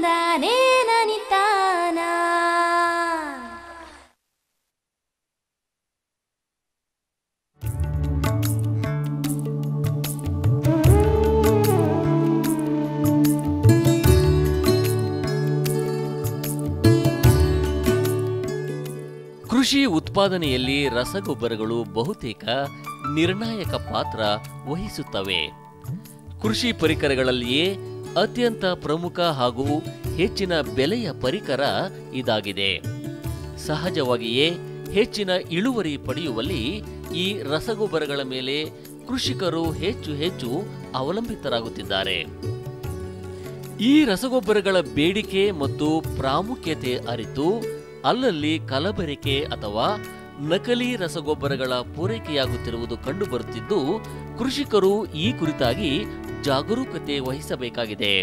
ತಂದಾನೇ ನನಿತಾನ ಕೃಷಿ ಉತ್ಪಾದನೆಯಲ್ಲಿ ರಸಗೊಬ್ಬರಗಳು ಬಹುತೇಕ ನಿರ್ಣಾಯಕ ಪಾತ್ರ ವಹಿಸುತ್ತವೆ ಕೃಷಿ ಪರಿಕರಗಳಲ್ಲಿಯೇ ಅತ್ಯಂತ ಪ್ರಮುಖ ಹಾಗೂ ಹೆಚ್ಚಿನ ಬೆಲೆಯ ಪರಿಕರ ಇದಾಗಿದೆ ಸಹಜವಾಗಿಯೇ ಹೆಚ್ಚಿನ ಇಳುವರಿ ಪಡೆಯುವಲ್ಲಿ ಈ ರಸಗೊಬ್ಬರಗಳ ಮೇಲೆ ಕೃಷಿಕರು ಹೆಚ್ಚು ಹೆಚ್ಚು ಅವಲಂಬಿತರಾಗುತ್ತಿದ್ದಾರೆ ಈ ರಸಗೊಬ್ಬರಗಳ ಬೇಡಿಕೆ ಮತ್ತು ಪ್ರಾಮುಖ್ಯತೆ ಅರಿತು ಅಲ್ಲಲ್ಲಿ ಕಲಬೆರಕೆ ಅಥವಾ ನಕಲಿ ರಸಗೊಬ್ಬರಗಳ ಪೂರೈಕೆಯಾಗುತ್ತಿರುವುದು ಕಂಡುಬರುತ್ತಿದ್ದು ಕೃಷಿಕರು ಈ ಕುರಿತಾಗಿ ಜಾಗರೂಕತೆ ವಹಿಸಬೇಕಾಗಿದೆ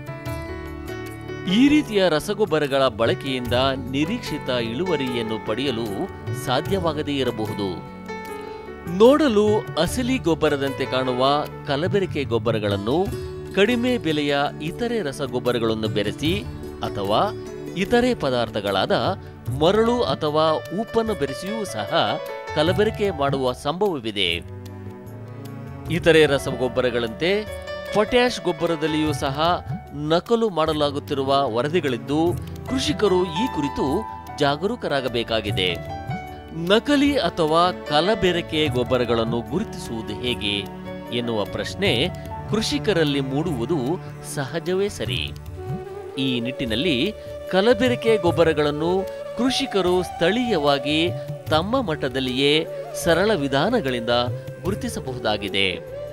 ಈ ರೀತಿಯ ರಸಗೊಬ್ಬರಗಳ ಬಳಕೆಯಿಂದ ನಿರೀಕ್ಷಿತ ಇಳುವರಿಯನ್ನು ಪಡೆಯಲು ಸಾಧ್ಯವಾಗದೇ ಇರಬಹುದು ನೋಡಲು ಅಸಲಿ ಗೊಬ್ಬರದಂತೆ ಕಾಣುವ ಕಲಬೆರಕೆ ಗೊಬ್ಬರಗಳನ್ನು ಕಡಿಮೆ ಬೆಲೆಯ ಇತರೆ ರಸಗೊಬ್ಬರಗಳನ್ನು ಬೆರೆಸಿ ಅಥವಾ ಇತರೆ ಪದಾರ್ಥಗಳಾದ ಮರಳು ಅಥವಾ ಉಪ್ಪನ್ನು ಬೆರೆಸಿಯೂ ಸಹ ಕಲಬೆರಕೆ ಮಾಡುವ ಸಂಭವವಿದೆ ಇತರೆ ರಸಗೊಬ್ಬರಗಳಂತೆ ಪೊಟ್ಯಾಷ್ ಗೊಬ್ಬರದಲ್ಲಿಯೂ ಸಹ ನಕಲು ಮಾಡಲಾಗುತ್ತಿರುವ ವರದಿಗಳಿದ್ದು ಕೃಷಿಕರು ಈ ಕುರಿತು ಜಾಗರೂಕರಾಗಬೇಕಾಗಿದೆ ನಕಲಿ ಅಥವಾ ಕಲಬೆರಕೆ ಗೊಬ್ಬರಗಳನ್ನು ಗುರುತಿಸುವುದು ಹೇಗೆ ಎನ್ನುವ ಪ್ರಶ್ನೆ ಕೃಷಿಕರಲ್ಲಿ ಮೂಡುವುದು ಸಹಜವೇ ಸರಿ ಈ ನಿಟ್ಟಿನಲ್ಲಿ ಕಲಬೆರಕೆ ಗೊಬ್ಬರಗಳನ್ನು ಕೃಷಿಕರು ಸ್ಥಳೀಯವಾಗಿ ತಮ್ಮ ಮಟ್ಟದಲ್ಲಿಯೇ ಸರಳ ವಿಧಾನಗಳಿಂದ ಗುರುತಿಸಬಹುದಾಗಿದೆ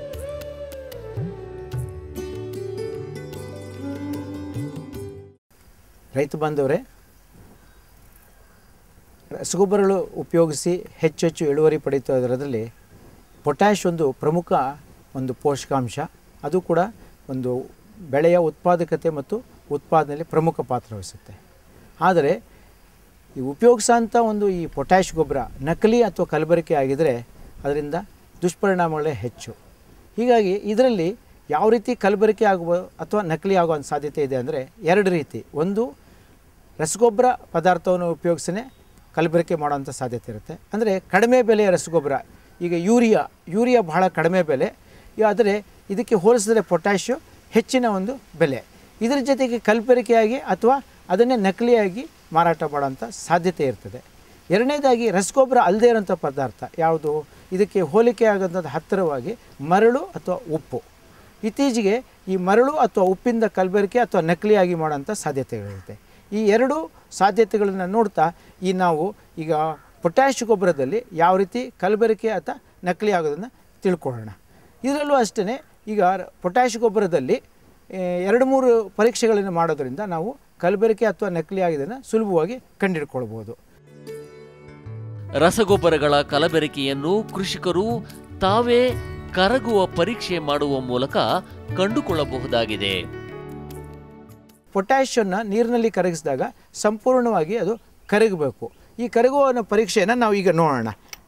ರೈತ ಬಾಂಧವರೇ ರಸಗೊಬ್ಬರಗಳು ಉಪಯೋಗಿಸಿ ಹೆಚ್ಚು ಹೆಚ್ಚು ಇಳುವರಿ ಪಡೆಯುತ್ತಿರೋದರಲ್ಲಿ ಪೊಟ್ಯಾಷ್ ಒಂದು ಪ್ರಮುಖ ಒಂದು ಪೋಷಕಾಂಶ ಅದು ಕೂಡ ಒಂದು ಬೆಳೆಯ ಉತ್ಪಾದಕತೆ ಮತ್ತು ಉತ್ಪಾದನೆಯಲ್ಲಿ ಪ್ರಮುಖ ಪಾತ್ರ ವಹಿಸುತ್ತೆ ಆದರೆ ಈ ಉಪಯೋಗಿಸೋಂಥ ಒಂದು ಈ ಪೊಟ್ಯಾಷ್ ಗೊಬ್ಬರ ನಕಲಿ ಅಥವಾ ಕಲಬೆರಕೆ ಆಗಿದರೆ ಅದರಿಂದ ದುಷ್ಪರಿಣಾಮಗಳೇ ಹೆಚ್ಚು ಹೀಗಾಗಿ ಇದರಲ್ಲಿ ಯಾವ ರೀತಿ ಕಲಬೆರಕೆ ಆಗುವ ಅಥವಾ ನಕಲಿ ಆಗುವ ಸಾಧ್ಯತೆ ಇದೆ ಅಂದರೆ ಎರಡು ರೀತಿ ಒಂದು ರಸಗೊಬ್ಬರ ಪದಾರ್ಥವನ್ನು ಉಪಯೋಗಿಸೇ ಕಲಬೆರಕೆ ಮಾಡುವಂಥ ಸಾಧ್ಯತೆ ಇರುತ್ತೆ ಅಂದರೆ ಕಡಿಮೆ ಬೆಲೆಯ ರಸಗೊಬ್ಬರ ಈಗ ಯೂರಿಯಾ ಯೂರಿಯಾ ಬಹಳ ಕಡಿಮೆ ಬೆಲೆ ಈ- ಆದರೆ ಇದಕ್ಕೆ ಹೋಲಿಸಿದರೆ ಪೊಟ್ಯಾಷು ಹೆಚ್ಚಿನ ಒಂದು ಬೆಲೆ ಇದರ ಜೊತೆಗೆ ಕಲಬೆರಕೆಯಾಗಿ ಅಥವಾ ಅದನ್ನೇ ನಕಲಿಯಾಗಿ ಮಾರಾಟ ಮಾಡೋಂಥ ಸಾಧ್ಯತೆ ಇರ್ತದೆ ಎರಡನೇದಾಗಿ ರಸಗೊಬ್ಬರ ಅಲ್ಲದೇ ಇರೋಂಥ ಪದಾರ್ಥ ಯಾವುದು ಇದಕ್ಕೆ ಹೋಲಿಕೆ ಆಗೋಂಥದ್ದು ಹತ್ತಿರವಾಗಿ ಮರಳು ಅಥವಾ ಉಪ್ಪು ಇತ್ತೀಚೆಗೆ ಈ ಮರಳು ಅಥವಾ ಉಪ್ಪಿಂದ ಕಲಬೆರಕೆ ಅಥವಾ ನಕಲಿಯಾಗಿ ಮಾಡೋಂಥ ಸಾಧ್ಯತೆಗಳಿರುತ್ತೆ ಈ ಎರಡು ಸಾಧ್ಯತೆಗಳನ್ನು ನೋಡ್ತಾ ಈ ನಾವು ಈಗ ಪೊಟ್ಯಾಷ್ ಗೊಬ್ಬರದಲ್ಲಿ ಯಾವ ರೀತಿ ಕಲಬೆರಕೆ ಅಥವಾ ನಕಲಿ ಆಗೋದನ್ನು ತಿಳ್ಕೊಳ್ಳೋಣ ಇದರಲ್ಲೂ ಅಷ್ಟೇ ಈಗ ಪೊಟ್ಯಾಷ್ ಗೊಬ್ಬರದಲ್ಲಿ ಆ, ಎರಡು ಮೂರು ಪರೀಕ್ಷೆಗಳನ್ನು ಮಾಡೋದರಿಂದ ನಾವು ಕಲಬೆರಕೆ ಅಥವಾ ನಕಲಿ ಆಗಿದ್ದನ್ನು ಸುಲಭವಾಗಿ ಕಂಡುಹಿಡ್ಕೊಳ್ಬೋದು ರಸಗೊಬ್ಬರಗಳ ಕಲಬೆರಕೆಯನ್ನು ಕೃಷಿಕರು ತಾವೇ ಕರಗುವ ಪರೀಕ್ಷೆ ಮಾಡುವ ಮೂಲಕ ಕಂಡುಕೊಳ್ಳಬಹುದಾಗಿದೆ ಪೊಟ್ಯಾಷನ್ನು ನೀರಿನಲ್ಲಿ ಕರಗಿಸಿದಾಗ ಸಂಪೂರ್ಣವಾಗಿ ಅದು ಕರಗಬೇಕು ಈ ಕರಗುವ ಅನ್ನೋ ಪರೀಕ್ಷೆಯನ್ನು ನಾವು ಈಗ ನೋಡೋಣ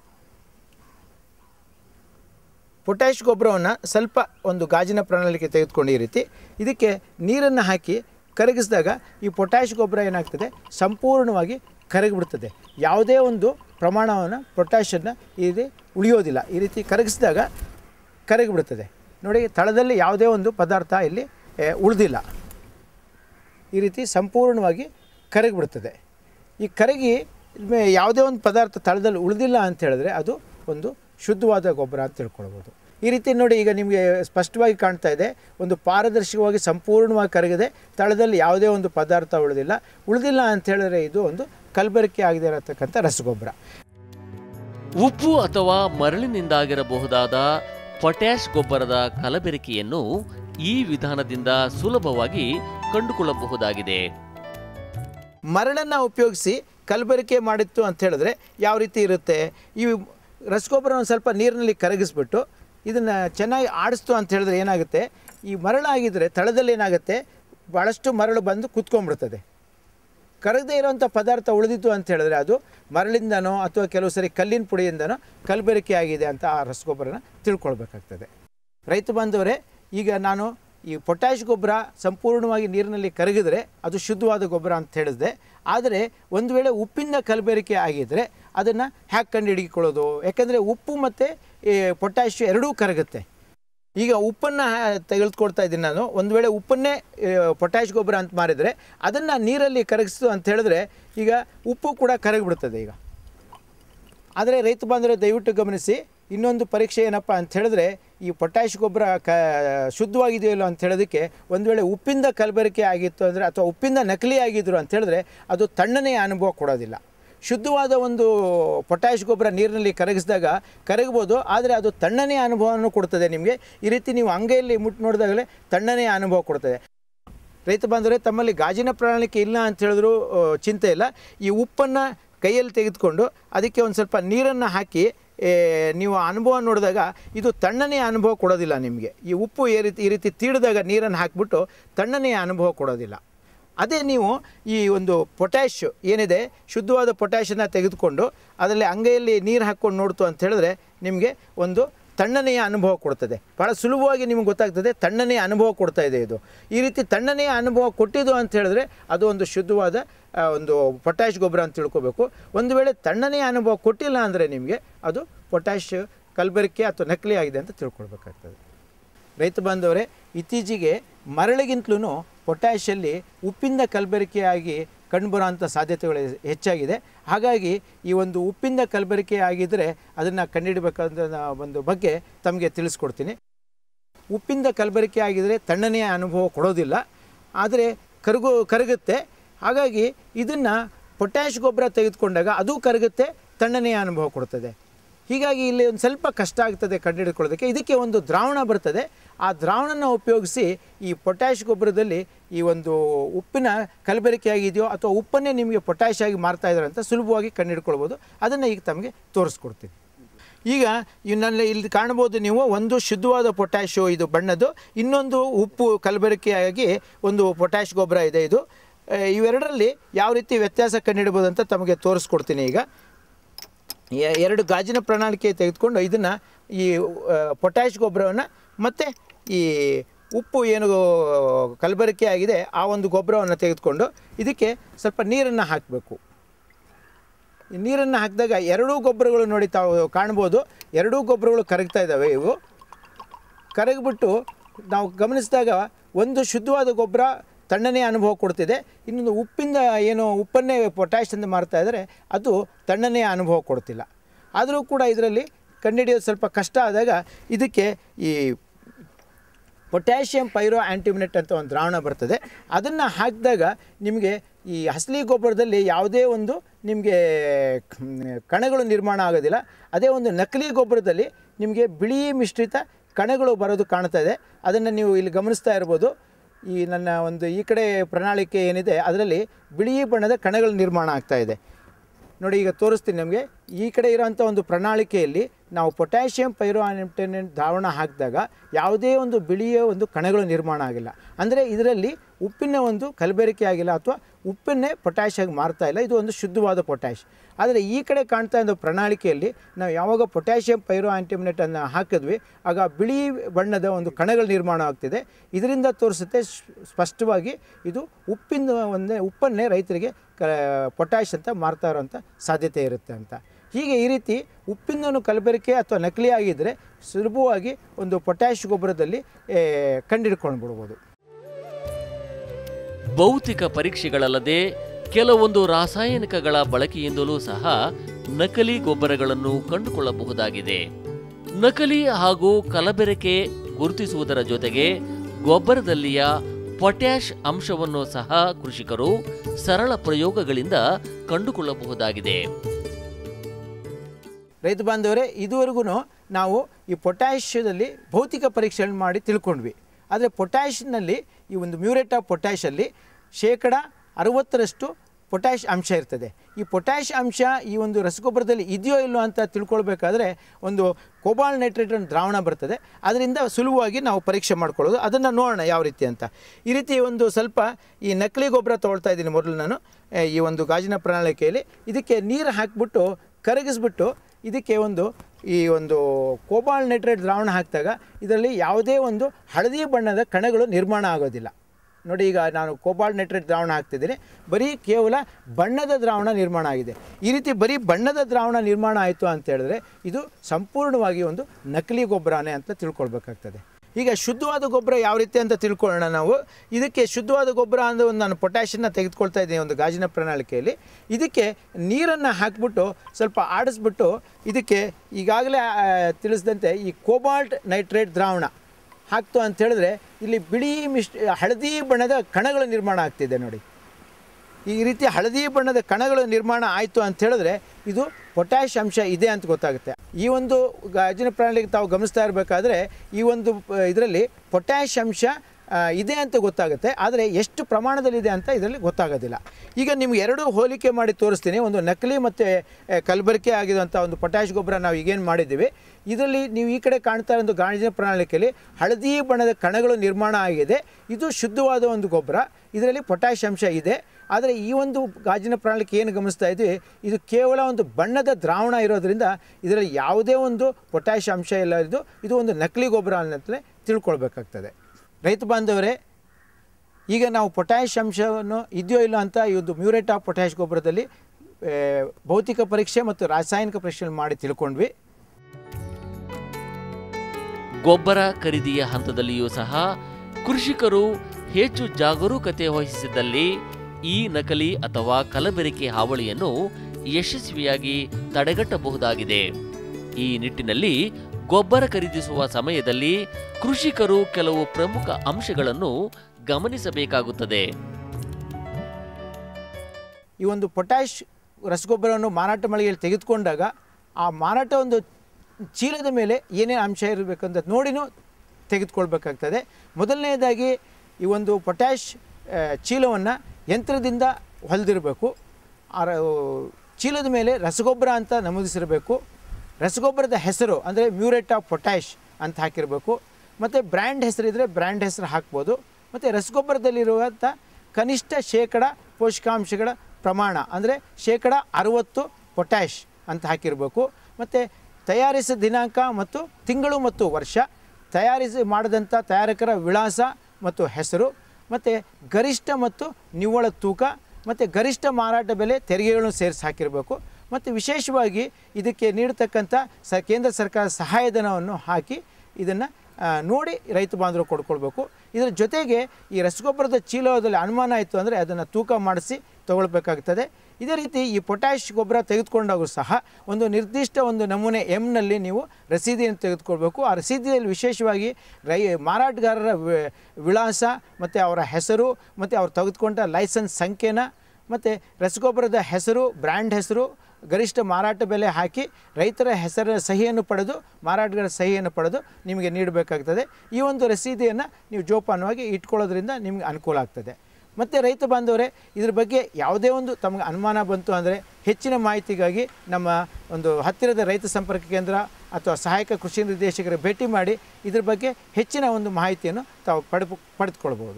ಪೊಟ್ಯಾಷ್ ಗೊಬ್ಬರವನ್ನು ಸ್ವಲ್ಪ ಒಂದು ಗಾಜಿನ ಪ್ರಣಾಳಿಕೆ ತೆಗೆದುಕೊಂಡು ಈ ರೀತಿ ಇದಕ್ಕೆ ನೀರನ್ನು ಹಾಕಿ ಕರಗಿಸಿದಾಗ ಈ ಪೊಟ್ಯಾಷ್ ಗೊಬ್ಬರ ಏನಾಗ್ತದೆ ಸಂಪೂರ್ಣವಾಗಿ ಕರಗಿಬಿಡ್ತದೆ ಯಾವುದೇ ಒಂದು ಪ್ರಮಾಣವನ್ನು ಪೊಟ್ಯಾಷನ್ನು ಇದು ಉಳಿಯೋದಿಲ್ಲ ಈ ರೀತಿ ಕರಗಿಸಿದಾಗ ಕರಗಿಬಿಡ್ತದೆ ನೋಡಿ ತಳದಲ್ಲಿ ಯಾವುದೇ ಒಂದು ಪದಾರ್ಥ ಇಲ್ಲಿ ಏ, ಉಳಿದಿಲ್ಲ ಈ ರೀತಿ ಸಂಪೂರ್ಣವಾಗಿ ಕರಗಿಬಿಡ್ತದೆ ಈ ಕರಗಿ ಮೇ- ಯಾವುದೇ ಒಂದು ಪದಾರ್ಥ ತಳದಲ್ಲಿ ಉಳಿದಿಲ್ಲ ಅಂತ ಹೇಳಿದ್ರೆ ಅದು ಒಂದು ಶುದ್ಧವಾದ ಗೊಬ್ಬರ ಅಂತ ತಿಳ್ಕೊಳ್ಬೋದು ಈ ರೀತಿ ನೋಡಿ ಈಗ ನಿಮಗೆ ಸ್ಪಷ್ಟವಾಗಿ ಕಾಣ್ತಾ ಇದೆ ಒಂದು ಪಾರದರ್ಶಕವಾಗಿ ಸಂಪೂರ್ಣವಾಗಿ ಕರಗಿದೆ ತಳದಲ್ಲಿ ಯಾವುದೇ ಒಂದು ಪದಾರ್ಥ ಉಳಿದಿಲ್ಲ ಉಳಿದಿಲ್ಲ ಅಂತ ಹೇಳಿದ್ರೆ ಇದು ಒಂದು ಕಲಬೆರಕೆ ಆಗದೆ ಇರತಕ್ಕಂಥ ರಸಗೊಬ್ಬರ ಉಪ್ಪು ಅಥವಾ ಮರಳಿನಿಂದಾಗಿರಬಹುದಾದ ಪೊಟ್ಯಾಷ್ ಗೊಬ್ಬರದ ಕಲಬೆರಕೆಯನ್ನು ಈ ವಿಧಾನದಿಂದ ಸುಲಭವಾಗಿ ಕಂಡುಕೊಳ್ಳಬಹುದಾಗಿದೆ ಮರಳನ್ನು ಉಪಯೋಗಿಸಿ ಕಲಬೆರಕೆ ಮಾಡಿತ್ತು ಅಂತ ಹೇಳಿದ್ರೆ ಯಾವ ರೀತಿ ಇರುತ್ತೆ ಈ ರಸಗೊಬ್ಬರವನ್ನು ಸ್ವಲ್ಪ ನೀರಿನಲ್ಲಿ ಕರಗಿಸ್ಬಿಟ್ಟು ಇದನ್ನು ಚೆನ್ನಾಗಿ ಆಡಿಸ್ತು ಅಂತ ಹೇಳಿದ್ರೆ ಏನಾಗುತ್ತೆ ಈ ಮರಳಾಗಿದ್ದರೆ ತಳದಲ್ಲಿ ಏನಾಗುತ್ತೆ ಭಾಳಷ್ಟು ಮರಳು ಬಂದು ಕುತ್ಕೊಂಡ್ಬಿಡ್ತದೆ ಕರಗದೇ ಇರೋವಂಥ ಪದಾರ್ಥ ಉಳಿದಿತ್ತು ಅಂತ ಹೇಳಿದ್ರೆ ಅದು ಮರಳಿಂದನೋ ಅಥವಾ ಕೆಲವು ಸರಿ ಕಲ್ಲಿನ ಪುಡಿಯಿಂದನೋ ಕಲಬೆರಕೆ ಆಗಿದೆ ಅಂತ ಆ ರಸಗೊಬ್ಬರನ ತಿಳ್ಕೊಳ್ಬೇಕಾಗ್ತದೆ ರೈತ ಬಾಂಧವರೇ ಈಗ ನಾನು ಈ ಪೊಟ್ಯಾಷ್ ಗೊಬ್ಬರ ಸಂಪೂರ್ಣವಾಗಿ ನೀರಿನಲ್ಲಿ ಕರಗಿದ್ರೆ ಅದು ಶುದ್ಧವಾದ ಗೊಬ್ಬರ ಅಂತ ಹೇಳಿದೆ ಆದರೆ ಒಂದು ವೇಳೆ ಉಪ್ಪಿಂದ ಕಲಬೆರಕೆ ಆಗಿದ್ದರೆ ಅದನ್ನು ಹ್ಯಾಕ್ ಕಂಡು ಹಿಡಿಕೊಳ್ಳೋದು ಯಾಕಂದರೆ ಉಪ್ಪು ಮತ್ತು ಈ ಪೊಟ್ಯಾಷ್ ಎರಡೂ ಕರಗುತ್ತೆ ಈಗ ಉಪ್ಪನ್ನು ತೆಗೆದುಕೊಡ್ತಾ ಇದ್ದೀನಿ ನಾನು ಒಂದು ವೇಳೆ ಉಪ್ಪನ್ನೇ ಪೊಟ್ಯಾಷ್ ಗೊಬ್ಬರ ಅಂತ ಮಾರಿದರೆ ಅದನ್ನು ನೀರಲ್ಲಿ ಕರಗಿಸ್ತು ಅಂತ ಹೇಳಿದ್ರೆ ಈಗ ಉಪ್ಪು ಕೂಡ ಕರಗಿಬಿಡ್ತದೆ ಈಗ ಆದರೆ ರೈತ ಬಾಂಧವರು ದಯವಿಟ್ಟು ಗಮನಿಸಿ ಇನ್ನೊಂದು ಪರೀಕ್ಷೆ ಏನಪ್ಪ ಅಂತ ಹೇಳಿದ್ರೆ ಈ ಪೊಟ್ಯಾಷ್ ಗೊಬ್ಬರ ಕ ಶುದ್ಧವಾಗಿದೆಯೋ ಇಲ್ಲೋ ಅಂತ ಹೇಳೋದಕ್ಕೆ ಒಂದು ವೇಳೆ ಉಪ್ಪಿಂದ ಕಲಬೆರಕೆ ಆಗಿತ್ತು ಅಂದರೆ ಅಥವಾ ಉಪ್ಪಿಂದ ನಕಲಿ ಆಗಿದ್ರು ಅಂತ ಹೇಳಿದ್ರೆ ಅದು ತಣ್ಣನೆಯ ಅನುಭವ ಕೊಡೋದಿಲ್ಲ ಶುದ್ಧವಾದ ಒಂದು ಪೊಟ್ಯಾಷ್ ಗೊಬ್ಬರ ನೀರಿನಲ್ಲಿ ಕರಗಿಸಿದಾಗ ಕರಗ್ಬೋದು ಆದರೆ ಅದು ತಣ್ಣನೆಯ ಅನುಭವವನ್ನು ಕೊಡ್ತದೆ ನಿಮಗೆ ಈ ರೀತಿ ನೀವು ಅಂಗೈಯಲ್ಲಿ ಮುಟ್ಟು ನೋಡಿದಾಗಲೇ ತಣ್ಣನೆಯ ಅನುಭವ ಕೊಡ್ತದೆ ರೈತ ಬಾಂಧವರೇ ತಮ್ಮಲ್ಲಿ ಗಾಜಿನ ಪ್ರಣಾಳಿಕೆ ಇಲ್ಲ ಅಂತ ಹೇಳಿದ್ರು ಆ, ಚಿಂತೆ ಇಲ್ಲ ಈ ಉಪ್ಪನ್ನು ಕೈಯಲ್ಲಿ ತೆಗೆದುಕೊಂಡು ಅದಕ್ಕೆ ಒಂದು ಸ್ವಲ್ಪ ನೀರನ್ನು ಹಾಕಿ ಏ, ನೀವು ಅನುಭವ ನೋಡಿದಾಗ ಇದು ತಣ್ಣನೆಯ ಅನುಭವ ಕೊಡೋದಿಲ್ಲ ನಿಮಗೆ ಈ ಉಪ್ಪು ಈ ರೀತಿ ಈ ರೀತಿ ತೀಡಿದಾಗ ನೀರನ್ನು ಹಾಕಿಬಿಟ್ಟು ತಣ್ಣನೆಯ ಅನುಭವ ಕೊಡೋದಿಲ್ಲ ಅದೇ ನೀವು ಈ ಒಂದು ಪೊಟ್ಯಾಶ್ ಏನಿದೆ ಶುದ್ಧವಾದ ಪೊಟ್ಯಾಶನ್ನು ತೆಗೆದುಕೊಂಡು ಅದರಲ್ಲಿ ಅಂಗೈಯಲ್ಲಿ ನೀರು ಹಾಕ್ಕೊಂಡು ನೋಡ್ತು ಅಂತ ಹೇಳಿದ್ರೆ ನಿಮಗೆ ಒಂದು ತಣ್ಣನೆಯ ಅನುಭವ ಕೊಡ್ತದೆ ಭಾಳ ಸುಲಭವಾಗಿ ನಿಮಗೆ ಗೊತ್ತಾಗ್ತದೆ ತಣ್ಣನೆಯ ಅನುಭವ ಕೊಡ್ತಾ ಇದೆ ಇದು ಈ ರೀತಿ ತಣ್ಣನೆಯ ಅನುಭವ ಕೊಟ್ಟಿದ್ದು ಅಂತ ಹೇಳಿದ್ರೆ ಅದು ಒಂದು ಶುದ್ಧವಾದ ಆ, ಒಂದು ಪೊಟ್ಯಾಶ್ ಗೊಬ್ಬರ ಅಂತ ತಿಳ್ಕೊಬೇಕು ಒಂದು ವೇಳೆ ತಣ್ಣನೆಯ ಅನುಭವ ಕೊಟ್ಟಿಲ್ಲ ಅಂದರೆ ನಿಮಗೆ ಅದು ಪೊಟ್ಯಾಶ್ ಕಲಬೆರಕೆ ಅಥವಾ ನಕಲಿ ಆಗಿದೆ ಅಂತ ತಿಳ್ಕೊಳ್ಬೇಕಾಗ್ತದೆ ರೈತ ಬಾಂಧವರೇ ಇತ್ತೀಚೆಗೆ ಮರಳಿಗಿಂತಲೂ ಪೊಟ್ಯಾಷಲ್ಲಿ ಉಪ್ಪಿಂದ ಕಲಬೆರಕೆಯಾಗಿ ಕಂಡುಬರುವಂಥ ಸಾಧ್ಯತೆಗಳು ಹೆಚ್ಚಾಗಿದೆ ಹಾಗಾಗಿ ಈ ಒಂದು ಉಪ್ಪಿಂದ ಕಲಬೆರಕೆ ಆಗಿದ್ದರೆ ಅದನ್ನು ಕಂಡುಹಿಡಬೇಕಾದ ಒಂದು ಬಗ್ಗೆ ತಮಗೆ ತಿಳಿಸ್ಕೊಡ್ತೀನಿ ಉಪ್ಪಿಂದ ಕಲಬೆರಕೆ ಆಗಿದರೆ ತಣ್ಣನೆಯ ಅನುಭವ ಕೊಡೋದಿಲ್ಲ ಆದರೆ ಕರಗು ಕರಗುತ್ತೆ ಹಾಗಾಗಿ ಇದನ್ನು ಪೊಟ್ಯಾಷ್ ಗೊಬ್ಬರ ತೆಗೆದುಕೊಂಡಾಗ ಅದು ಕರಗುತ್ತೆ ತಣ್ಣನೆಯ ಅನುಭವ ಕೊಡ್ತದೆ ಹೀಗಾಗಿ ಇಲ್ಲಿ ಒಂದು ಸ್ವಲ್ಪ ಕಷ್ಟ ಆಗ್ತದೆ ಕಂಡುಹಿಡ್ಕೊಳ್ಳೋದಕ್ಕೆ ಇದಕ್ಕೆ ಒಂದು ದ್ರಾವಣ ಬರ್ತದೆ ಆ ದ್ರಾವಣನ ಉಪಯೋಗಿಸಿ ಈ ಪೊಟ್ಯಾಷ್ ಗೊಬ್ಬರದಲ್ಲಿ ಈ ಒಂದು ಉಪ್ಪಿನ ಕಲಬೆರಕೆ ಆಗಿದೆಯೋ ಅಥವಾ ಉಪ್ಪನ್ನೇ ನಿಮಗೆ ಪೊಟ್ಯಾಷ್ ಆಗಿ ಮಾರ್ತಾ ಇದ್ದಾರೆ ಅಂತ ಸುಲಭವಾಗಿ ಕಂಡುಹಿಡ್ಕೊಳ್ಬೋದು ಅದನ್ನು ಈಗ ತಮಗೆ ತೋರಿಸ್ಕೊಡ್ತೀನಿ ಈಗ ಇನ್ನಲ್ಲಿ ಇಲ್ಲಿ ಕಾಣ್ಬೋದು ನೀವು ಒಂದು ಶುದ್ಧವಾದ ಪೊಟ್ಯಾಶು ಇದು ಬಣ್ಣದ್ದು ಇನ್ನೊಂದು ಉಪ್ಪು ಕಲಬೆರಕೆಯಾಗಿ ಒಂದು ಪೊಟ್ಯಾಶ್ ಗೊಬ್ಬರ ಇದೆ ಇದು ಆ, ಇವೆರಡರಲ್ಲಿ ಯಾವ ರೀತಿ ವ್ಯತ್ಯಾಸ ಕಂಡುಹಿಡ್ಬೋದು ಅಂತ ತಮಗೆ ತೋರಿಸ್ಕೊಡ್ತೀನಿ ಈಗ ಎ- ಎರಡು ಗಾಜಿನ ಪ್ರಣಾಳಿಕೆ ತೆಗೆದುಕೊಂಡು ಇದನ್ನು ಈ ಆ, ಪೊಟ್ಯಾಷ್ ಗೊಬ್ಬರವನ್ನು ಮತ್ತು ಈ ಉಪ್ಪು ಏನು ಕಲಬೆರಕೆ ಆಗಿದೆ ಆ ಒಂದು ಗೊಬ್ಬರವನ್ನು ತೆಗೆದುಕೊಂಡು ಇದಕ್ಕೆ ಸ್ವಲ್ಪ ನೀರನ್ನು ಹಾಕಬೇಕು ಈ ನೀರನ್ನು ಹಾಕಿದಾಗ ಎರಡೂ ಗೊಬ್ಬರಗಳು ನೋಡಿ ತಾವು ಕಾಣ್ಬೋದು ಎರಡೂ ಗೊಬ್ಬರಗಳು ಕರಗ್ತಾ ಇದ್ದಾವೆ ಇವು ಕರಗಿಬಿಟ್ಟು ನಾವು ಗಮನಿಸಿದಾಗ ಒಂದು ಶುದ್ಧವಾದ ಗೊಬ್ಬರ ತಣ್ಣನೆಯ ಅನುಭವ ಕೊಡ್ತಿದೆ ಇನ್ನೊಂದು ಉಪ್ಪಿಂದ ಏನು ಉಪ್ಪನ್ನೇ ಪೊಟ್ಯಾಷ್ ಅಂತ ಮಾರ್ತಾ ಇದ್ದಾರೆ ಅದು ತಣ್ಣನೆಯ ಅನುಭವ ಕೊಡ್ತಿಲ್ಲ ಆದರೂ ಕೂಡ ಇದರಲ್ಲಿ ಕಂಡುಹಿಡಿಯೋದು ಸ್ವಲ್ಪ ಕಷ್ಟ ಆದಾಗ ಇದಕ್ಕೆ ಈ ಪೊಟ್ಯಾಷಿಯಂ ಪೈರೋ ಆ್ಯಂಟಿಮಿನೆಟ್ ಅಂತ ಒಂದು ದ್ರಾವಣ ಬರ್ತದೆ ಅದನ್ನು ಹಾಕಿದಾಗ ನಿಮಗೆ ಈ ಹಸಲಿ ಗೊಬ್ಬರದಲ್ಲಿ ಯಾವುದೇ ಒಂದು ನಿಮಗೆ ಕಣಗಳು ನಿರ್ಮಾಣ ಆಗೋದಿಲ್ಲ ಅದೇ ಒಂದು ನಕಲಿ ಗೊಬ್ಬರದಲ್ಲಿ ನಿಮಗೆ ಬಿಳಿ ಮಿಶ್ರಿತ ಕಣಗಳು ಬರೋದು ಕಾಣ್ತಾ ಇದೆ ಅದನ್ನು ನೀವು ಇಲ್ಲಿ ಗಮನಿಸ್ತಾ ಇರ್ಬೋದು ಈ ನನ್ನ ಒಂದು ಈ ಕಡೆ ಪ್ರಣಾಳಿಕೆ ಏನಿದೆ ಅದರಲ್ಲಿ ಬಿಳಿ ಬಣ್ಣದ ಕಣಗಳು ನಿರ್ಮಾಣ ಆಗ್ತಾ ಇದೆ ನೋಡಿ ಈಗ ತೋರಿಸ್ತೀನಿ ನಮಗೆ ಈ ಕಡೆ ಇರೋಂಥ ಒಂದು ಪ್ರಣಾಳಿಕೆಯಲ್ಲಿ ನಾವು ಪೊಟ್ಯಾಷಿಯಂ ಪೈರೋಆನಿಟೆನೆಂಟ್ ದ್ರಾವಣ ಹಾಕಿದಾಗ ಯಾವುದೇ ಒಂದು ಬಿಳಿಯ ಒಂದು ಕಣಗಳು ನಿರ್ಮಾಣ ಆಗಿಲ್ಲ ಅಂದರೆ ಇದರಲ್ಲಿ ಉಪ್ಪಿನ ಒಂದು ಕಲಬೆರಕೆ ಆಗಿಲ್ಲ ಅಥವಾ ಉಪ್ಪನ್ನೇ ಪೊಟ್ಯಾಷ್ ಆಗಿ ಮಾರ್ತಾ ಇಲ್ಲ ಇದು ಒಂದು ಶುದ್ಧವಾದ ಪೊಟ್ಯಾಷ್ ಆದರೆ ಈ ಕಡೆ ಕಾಣ್ತಾ ಇರೋ ಪ್ರಣಾಳಿಕೆಯಲ್ಲಿ ನಾವು ಯಾವಾಗ ಪೊಟ್ಯಾಷಿಯಂ ಪೈರೋ ಆ್ಯಂಟಿಮಿನೆಟನ್ನು ಹಾಕಿದ್ವಿ ಆಗ ಬಿಳಿ ಬಣ್ಣದ ಒಂದು ಕಣಗಳು ನಿರ್ಮಾಣ ಆಗ್ತಿದೆ ಇದರಿಂದ ತೋರಿಸುತ್ತೆ ಸ್- ಸ್ಪಷ್ಟವಾಗಿ ಇದು ಉಪ್ಪಿನ ಒಂದೇ ಉಪ್ಪನ್ನೇ ರೈತರಿಗೆ ಕ ಪೊಟ್ಯಾಷ್ ಅಂತ ಮಾರ್ತಾ ಇರೋಂಥ ಸಾಧ್ಯತೆ ಇರುತ್ತೆ ಅಂತ ಹೀಗೆ ಈ ರೀತಿ ಉಪ್ಪಿನನ್ನು ಕಲಬೆರಕೆ ಅಥವಾ ನಕಲಿ ಆಗಿದ್ದರೆ ಸುಲಭವಾಗಿ ಒಂದು ಪೊಟ್ಯಾಷ್ ಗೊಬ್ಬರದಲ್ಲಿ ಏ, ಕಂಡಿಡ್ಕೊಂಡು ಬಿಡ್ಬೋದು ಭೌತಿಕ ಪರೀಕ್ಷೆಗಳಲ್ಲದೆ ಕೆಲವೊಂದು ರಾಸಾಯನಿಕಗಳ ಬಳಕೆಯಿಂದಲೂ ಸಹ ನಕಲಿ ಗೊಬ್ಬರಗಳನ್ನು ಕಂಡುಕೊಳ್ಳಬಹುದಾಗಿದೆ ನಕಲಿ ಹಾಗೂ ಕಲಬೆರಕೆ ಗುರುತಿಸುವುದರ ಜೊತೆಗೆ ಗೊಬ್ಬರದಲ್ಲಿಯ ಪೊಟ್ಯಾಷ್ ಅಂಶವನ್ನು ಸಹ ಕೃಷಿಕರು ಸರಳ ಪ್ರಯೋಗಗಳಿಂದ ಕಂಡುಕೊಳ್ಳಬಹುದಾಗಿದೆ ರೈತ ಬಾಂಧವರೇ ಇದುವರೆಗೂ ನಾವು ಈ ಪೊಟ್ಯಾಷದಲ್ಲಿ ಭೌತಿಕ ಪರೀಕ್ಷೆಗಳನ್ನು ಮಾಡಿ ತಿಳ್ಕೊಂಡ್ವಿ ಆದರೆ ಪೊಟ್ಯಾಷ್ನಲ್ಲಿ ಈ ಒಂದು ಮ್ಯೂರೇಟ್ ಆಫ್ ಪೊಟ್ಯಾಷಲ್ಲಿ ಶೇಕಡ ಅರವತ್ತರಷ್ಟು ಪೊಟ್ಯಾಷ್ ಅಂಶ ಇರ್ತದೆ ಈ ಪೊಟ್ಯಾಷ್ ಅಂಶ ಈ ಒಂದು ರಸಗೊಬ್ಬರದಲ್ಲಿ ಇದೆಯೋ ಇಲ್ಲೋ ಅಂತ ತಿಳ್ಕೊಳ್ಬೇಕಾದ್ರೆ ಒಂದು ಕೋಬಾಲ್ ನೈಟ್ರೇಟ್ ಅನ್ನೋ ದ್ರಾವಣ ಬರ್ತದೆ ಅದರಿಂದ ಸುಲಭವಾಗಿ ನಾವು ಪರೀಕ್ಷೆ ಮಾಡ್ಕೊಳ್ಳೋದು ಅದನ್ನು ನೋಡೋಣ ಯಾವ ರೀತಿ ಅಂತ ಈ ರೀತಿ ಒಂದು ಸ್ವಲ್ಪ ಈ ನಕಲಿ ಗೊಬ್ಬರ ತೊಗೊಳ್ತಾ ಇದ್ದೀನಿ ಮೊದಲು ನಾನು ಆ, ಈ ಒಂದು ಗಾಜಿನ ಪ್ರಣಾಳಿಕೆಯಲ್ಲಿ ಇದಕ್ಕೆ ನೀರು ಹಾಕಿಬಿಟ್ಟು ಕರಗಿಸ್ಬಿಟ್ಟು ಇದಕ್ಕೆ ಒಂದು ಈ ಒಂದು ಕೋಬಾಲ್ ನೈಟ್ರೇಟ್ ದ್ರಾವಣ ಹಾಕಿದಾಗ ಇದರಲ್ಲಿ ಯಾವುದೇ ಒಂದು ಹಳದಿ ಬಣ್ಣದ ಕಣಗಳು ನಿರ್ಮಾಣ ಆಗೋದಿಲ್ಲ ನೋಡಿ ಈಗ ನಾನು ಕೋಬಾಲ್ಟ್ ನೈಟ್ರೇಟ್ ದ್ರಾವಣ ಹಾಕ್ತಿದ್ದೀನಿ ಬರೀ ಕೇವಲ ಬಣ್ಣದ ದ್ರಾವಣ ನಿರ್ಮಾಣ ಆಗಿದೆ ಈ ರೀತಿ ಬರೀ ಬಣ್ಣದ ದ್ರಾವಣ ನಿರ್ಮಾಣ ಆಯಿತು ಅಂತ ಹೇಳಿದ್ರೆ ಇದು ಸಂಪೂರ್ಣವಾಗಿ ಒಂದು ನಕಲಿ ಗೊಬ್ಬರನೇ ಅಂತ ತಿಳ್ಕೊಳ್ಬೇಕಾಗ್ತದೆ ಈಗ ಶುದ್ಧವಾದ ಗೊಬ್ಬರ ಯಾವ ರೀತಿ ಅಂತ ತಿಳ್ಕೊಳ್ಳೋಣ ನಾವು ಇದಕ್ಕೆ ಶುದ್ಧವಾದ ಗೊಬ್ಬರ ಅಂದರೆ ಒಂದು ನಾನು ಪೊಟ್ಯಾಷನ್ನ ತೆಗೆದುಕೊಳ್ತಾ ಇದ್ದೀನಿ ಒಂದು ಗಾಜಿನ ಪ್ರಣಾಳಿಕೆಯಲ್ಲಿ ಇದಕ್ಕೆ ನೀರನ್ನು ಹಾಕಿಬಿಟ್ಟು ಸ್ವಲ್ಪ ಆಡಿಸ್ಬಿಟ್ಟು ಇದಕ್ಕೆ ಈಗಾಗಲೇ ಆ, ತಿಳಿಸಿದಂತೆ ಈ ಕೋಬಾಲ್ಟ್ ನೈಟ್ರೇಟ್ ದ್ರಾವಣ ಹಾಕ್ತು ಅಂತ ಹೇಳಿದ್ರೆ ಇಲ್ಲಿ ಬಿಳಿ ಮಿಶ್ ಹಳದಿ ಬಣ್ಣದ ಕಣಗಳು ನಿರ್ಮಾಣ ಆಗ್ತಿದೆ ನೋಡಿ ಈ ರೀತಿ ಹಳದಿ ಬಣ್ಣದ ಕಣಗಳು ನಿರ್ಮಾಣ ಆಯಿತು ಅಂತ ಹೇಳಿದ್ರೆ ಇದು ಪೊಟ್ಯಾಷ್ ಅಂಶ ಇದೆ ಅಂತ ಗೊತ್ತಾಗುತ್ತೆ ಈ ಒಂದು ಗಾಜಿನ ಪ್ರಣಾಳಿಗೆ ತಾವು ಗಮನಿಸ್ತಾ ಇರಬೇಕಾದ್ರೆ ಈ ಒಂದು ಇದರಲ್ಲಿ ಪೊಟ್ಯಾಷ್ ಅಂಶ ಆ, ಇದೆ ಅಂತ ಗೊತ್ತಾಗುತ್ತೆ ಆದರೆ ಎಷ್ಟು ಪ್ರಮಾಣದಲ್ಲಿದೆ ಅಂತ ಇದರಲ್ಲಿ ಗೊತ್ತಾಗೋದಿಲ್ಲ ಈಗ ನಿಮ್ಗೆ ಎರಡು ಹೋಲಿಕೆ ಮಾಡಿ ತೋರಿಸ್ತೀನಿ ಒಂದು ನಕಲಿ ಮತ್ತು ಆ, ಕಲಬೆರಕೆ ಆಗಿರುವಂಥ ಒಂದು ಪೊಟ್ಯಾಷ್ ಗೊಬ್ಬರ ನಾವು ಈಗೇನು ಮಾಡಿದ್ದೀವಿ ಇದರಲ್ಲಿ ನೀವು ಈ ಕಡೆ ಕಾಣ್ತಾ ಇರೋ ಒಂದು ಗಾಜಿನ ಪ್ರಣಾಳಿಕೆಯಲ್ಲಿ ಹಳದಿ ಬಣ್ಣದ ಕಣಗಳು ನಿರ್ಮಾಣ ಆಗಿದೆ ಇದು ಶುದ್ಧವಾದ ಒಂದು ಗೊಬ್ಬರ ಇದರಲ್ಲಿ ಪೊಟ್ಯಾಷ್ ಅಂಶ ಇದೆ ಆದರೆ ಈ ಒಂದು ಗಾಜಿನ ಪ್ರಣಾಳಿಕೆ ಏನು ಗಮನಿಸ್ತಾ ಇದ್ವಿ ಇದು ಕೇವಲ ಒಂದು ಬಣ್ಣದ ದ್ರಾವಣ ಇರೋದ್ರಿಂದ ಇದರಲ್ಲಿ ಯಾವುದೇ ಒಂದು ಪೊಟ್ಯಾಷ್ ಅಂಶ ಇಲ್ಲ ಇದು ಇದು ಒಂದು ನಕಲಿ ಗೊಬ್ಬರ ಅನ್ನೋದನ್ನೇ ತಿಳ್ಕೊಳ್ಬೇಕಾಗ್ತದೆ ರೈತ ಬಾಂಧವರೇ ಈಗ ನಾವು ಪೊಟ್ಯಾಷ್ ಅಂಶವನ್ನು ಇದೆಯೋ ಇಲ್ಲ ಅಂತ ಈ ಒಂದು ಮ್ಯೂರೇಟ್ ಆಫ್ ಪೊಟ್ಯಾಷ್ ಗೊಬ್ಬರದಲ್ಲಿ ಆ, ಭೌತಿಕ ಪರೀಕ್ಷೆ ಮತ್ತು ರಾಸಾಯನಿಕ ಪರೀಕ್ಷೆ ಮಾಡಿ ತಿಳ್ಕೊಂಡ್ವಿ ಗೊಬ್ಬರ ಖರೀದಿಯ ಹಂತದಲ್ಲಿಯೂ ಸಹ ಕೃಷಿಕರು ಹೆಚ್ಚು ಜಾಗರೂಕತೆ ವಹಿಸಿದಲ್ಲಿ ಈ ನಕಲಿ ಅಥವಾ ಕಲಬೆರಕೆ ಹಾವಳಿಯನ್ನು ಯಶಸ್ವಿಯಾಗಿ ತಡೆಗಟ್ಟಬಹುದಾಗಿದೆ ಈ ನಿಟ್ಟಿನಲ್ಲಿ ಗೊಬ್ಬರ ಖರೀದಿಸುವ ಸಮಯದಲ್ಲಿ ಕೃಷಿಕರು ಕೆಲವು ಪ್ರಮುಖ ಅಂಶಗಳನ್ನು ಗಮನಿಸಬೇಕಾಗುತ್ತದೆ ಈ ಒಂದು ಪೊಟ್ಯಾಷ್ ರಸಗೊಬ್ಬರವನ್ನು ಮಾರಾಟ ಮಳಿಗೆಯಲ್ಲಿ ತೆಗೆದುಕೊಂಡಾಗ ಆ ಮಾರಾಟ ಒಂದು ಚೀಲದ ಮೇಲೆ ಏನೇನು ಅಂಶ ಇರಬೇಕಂತ ನೋಡಿನೂ ತೆಗೆದುಕೊಳ್ಬೇಕಾಗ್ತದೆ ಮೊದಲನೇದಾಗಿ ಈ ಒಂದು ಪೊಟ್ಯಾಷ್ ಚೀಲವನ್ನು ಯಂತ್ರದಿಂದ ಹೊಲಿದಿರಬೇಕು ಆ ರ- ಚೀಲದ ಮೇಲೆ ರಸಗೊಬ್ಬರ ಅಂತ ನಮೂದಿಸಿರಬೇಕು ರಸಗೊಬ್ಬರದ ಹೆಸರು ಅಂದರೆ ಮ್ಯೂರೇಟ್ ಆಫ್ ಪೊಟ್ಯಾಷ್ ಅಂತ ಹಾಕಿರಬೇಕು ಮತ್ತು ಬ್ರ್ಯಾಂಡ್ ಹೆಸರಿದ್ದರೆ ಬ್ರ್ಯಾಂಡ್ ಹೆಸರು ಹಾಕ್ಬೋದು ಮತ್ತು ರಸಗೊಬ್ಬರದಲ್ಲಿರುವಂಥ ಕನಿಷ್ಠ ಶೇಕಡ ಪೋಷಕಾಂಶಗಳ ಪ್ರಮಾಣ ಅಂದರೆ ಶೇಕಡ ಅರುವತ್ತು ಪೊಟ್ಯಾಷ್ ಅಂತ ಹಾಕಿರಬೇಕು ಮತ್ತು ತಯಾರಿಸಿದ ದಿನಾಂಕ ಮತ್ತು ತಿಂಗಳು ಮತ್ತು ವರ್ಷ ತಯಾರಿಸಿ ಮಾಡಿದಂಥ ತಯಾರಕರ ವಿಳಾಸ ಮತ್ತು ಹೆಸರು ಮತ್ತು ಗರಿಷ್ಠ ಮತ್ತು ನಿವ್ವಳ ತೂಕ ಮತ್ತು ಗರಿಷ್ಠ ಮಾರಾಟ ಬೆಲೆ ತೆರಿಗೆಗಳನ್ನು ಸೇರಿಸಿ ಹಾಕಿರಬೇಕು ಮತ್ತು ವಿಶೇಷವಾಗಿ ಇದಕ್ಕೆ ನೀಡತಕ್ಕಂಥ ಸ ಕೇಂದ್ರ ಸರ್ಕಾರ ಸಹಾಯಧನವನ್ನು ಹಾಕಿ ಇದನ್ನು ನೋಡಿ ರೈತ ಬಾಂಧವರು ಕೊಡ್ಕೊಳ್ಬೇಕು ಇದರ ಜೊತೆಗೆ ಈ ರಸಗೊಬ್ಬರದ ಚೀಲದಲ್ಲಿ ಅನುಮಾನ ಆಯಿತು ಅಂದರೆ ಅದನ್ನು ತೂಕ ಮಾಡಿಸಿ ತಗೊಳ್ಬೇಕಾಗ್ತದೆ ಇದೇ ರೀತಿ ಈ ಪೊಟ್ಯಾಷ್ ಗೊಬ್ಬರ ತೆಗೆದುಕೊಂಡಾಗೂ ಸಹ ಒಂದು ನಿರ್ದಿಷ್ಟ ಒಂದು ನಮೂನೆ ಎಮ್ನಲ್ಲಿ ನೀವು ರಸೀದಿಯನ್ನು ತೆಗೆದುಕೊಳ್ಬೇಕು ಆ ರಸೀದಿಯಲ್ಲಿ ವಿಶೇಷವಾಗಿ ರೈ ಮಾರಾಟಗಾರರ ವಿ- ವಿಳಾಸ ಮತ್ತು ಅವರ ಹೆಸರು ಮತ್ತು ಅವ್ರು ತೆಗೆದುಕೊಂಡ ಲೈಸೆನ್ಸ್ ಸಂಖ್ಯೆನ ಮತ್ತು ರಸಗೊಬ್ಬರದ ಹೆಸರು ಬ್ರ್ಯಾಂಡ್ ಹೆಸರು ಗರಿಷ್ಠ ಮಾರಾಟ ಬೆಲೆ ಹಾಕಿ ರೈತರ ಹೆಸರ ಸಹಿಯನ್ನು ಪಡೆದು ಮಾರಾಟಗಾರ ಸಹಿಯನ್ನು ಪಡೆದು ನಿಮಗೆ ನೀಡಬೇಕಾಗ್ತದೆ ಈ ಒಂದು ರಸೀದಿಯನ್ನು ನೀವು ಜೋಪಾನವಾಗಿ ಇಟ್ಕೊಳ್ಳೋದ್ರಿಂದ ನಿಮಗೆ ಅನುಕೂಲ ಆಗ್ತದೆ ಮತ್ತು ರೈತ ಬಾಂಧವರೇ ಇದ್ರ ಬಗ್ಗೆ ಯಾವುದೇ ಒಂದು ತಮಗೆ ಅನುಮಾನ ಬಂತು ಅಂದರೆ ಹೆಚ್ಚಿನ ಮಾಹಿತಿಗಾಗಿ ನಮ್ಮ ಒಂದು ಹತ್ತಿರದ ರೈತ ಸಂಪರ್ಕ ಕೇಂದ್ರ ಅಥವಾ ಸಹಾಯಕ ಕೃಷಿ ನಿರ್ದೇಶಕರ ಭೇಟಿ ಮಾಡಿ ಇದ್ರ ಬಗ್ಗೆ ಹೆಚ್ಚಿನ ಒಂದು ಮಾಹಿತಿಯನ್ನು ತಾವು ಪಡೆದು ಪಡೆದುಕೊಳ್ಬೋದು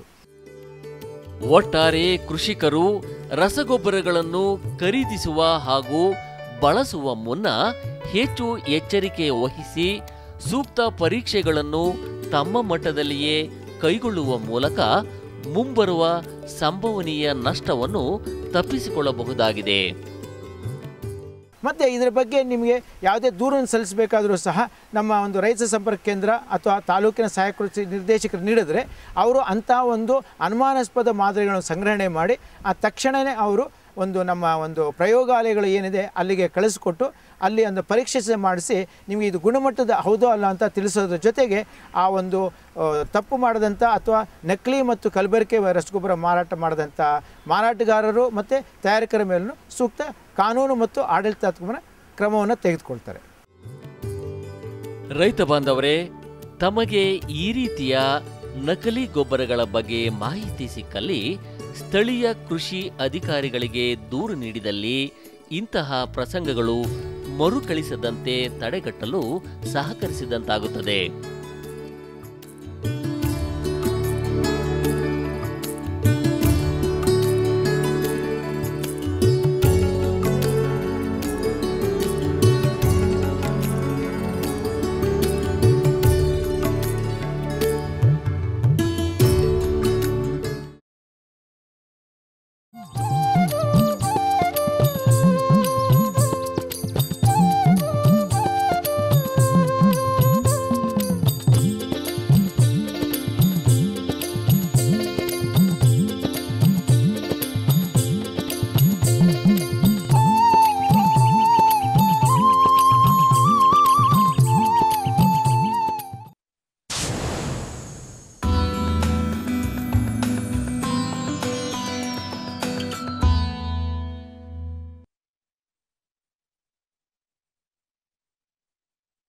ಒಟ್ಟಾರೆ ಕೃಷಿಕರು ರಸಗೊಬ್ಬರಗಳನ್ನು ಖರೀದಿಸುವ ಹಾಗೂ ಬಳಸುವ ಮುನ್ನ ಹೆಚ್ಚು ಎಚ್ಚರಿಕೆ ವಹಿಸಿ ಸೂಕ್ತ ಪರೀಕ್ಷೆಗಳನ್ನು ತಮ್ಮ ಮಟ್ಟದಲ್ಲಿಯೇ ಕೈಗೊಳ್ಳುವ ಮೂಲಕ ಮುಂಬರುವ ಸಂಭವನೀಯ ನಷ್ಟವನ್ನು ತಪ್ಪಿಸಿಕೊಳ್ಳಬಹುದಾಗಿದೆ ಮತ್ತು ಇದರ ಬಗ್ಗೆ ನಿಮಗೆ ಯಾವುದೇ ದೂರನ್ನು ಸಲ್ಲಿಸಬೇಕಾದರೂ ಸಹ ನಮ್ಮ ಒಂದು ರೈತ ಸಂಪರ್ಕ ಕೇಂದ್ರ ಅಥವಾ ತಾಲೂಕಿನ ಸಹಾಯಕ ಕೃಷಿ ನಿರ್ದೇಶಕರು ನೀಡಿದರೆ ಅವರು ಅಂಥ ಒಂದು ಅನುಮಾನಾಸ್ಪದ ಮಾದರಿಗಳನ್ನು ಸಂಗ್ರಹಣೆ ಮಾಡಿ ಆ ತಕ್ಷಣವೇ ಅವರು ಒಂದು ನಮ್ಮ ಒಂದು ಪ್ರಯೋಗಾಲಯಗಳು ಏನಿದೆ ಅಲ್ಲಿಗೆ ಕಳಿಸ್ಕೊಟ್ಟು ಅಲ್ಲಿ ಒಂದು ಪರೀಕ್ಷೆ ಸಹ ಮಾಡಿಸಿ ನಿಮಗೆ ಇದು ಗುಣಮಟ್ಟದ ಹೌದೋ ಅಲ್ಲ ಅಂತ ತಿಳಿಸೋದ್ರ ಜೊತೆಗೆ ಆ ಒಂದು ಆ, ತಪ್ಪು ಮಾಡದಂಥ ಅಥವಾ ನಕಲಿ ಮತ್ತು ಕಲಬೆರಕೆ ರಸಗೊಬ್ಬರ ಮಾರಾಟ ಮಾಡದಂಥ ಮಾರಾಟಗಾರರು ಮತ್ತು ತಯಾರಕರ ಮೇಲೂ ಸೂಕ್ತ ಕಾನೂನು ಮತ್ತು ಆಡಳಿತಾತ್ಮಕ ಕ್ರಮವನ್ನು ತೆಗೆದುಕೊಳ್ತಾರೆ ರೈತ ಬಾಂಧವರೇ ತಮಗೆ ಈ ರೀತಿಯ ನಕಲಿ ಗೊಬ್ಬರಗಳ ಬಗ್ಗೆ ಮಾಹಿತಿ ಸಿಕ್ಕಲ್ಲಿ ಸ್ಥಳೀಯ ಕೃಷಿ ಅಧಿಕಾರಿಗಳಿಗೆ ದೂರು ನೀಡಿದಲ್ಲಿ ಇಂತಹ ಪ್ರಸಂಗಗಳು ಮರುಕಳಿಸದಂತೆ ತಡೆಗಟ್ಟಲು ಸಹಕರಿಸಿದಂತಾಗುತ್ತದೆ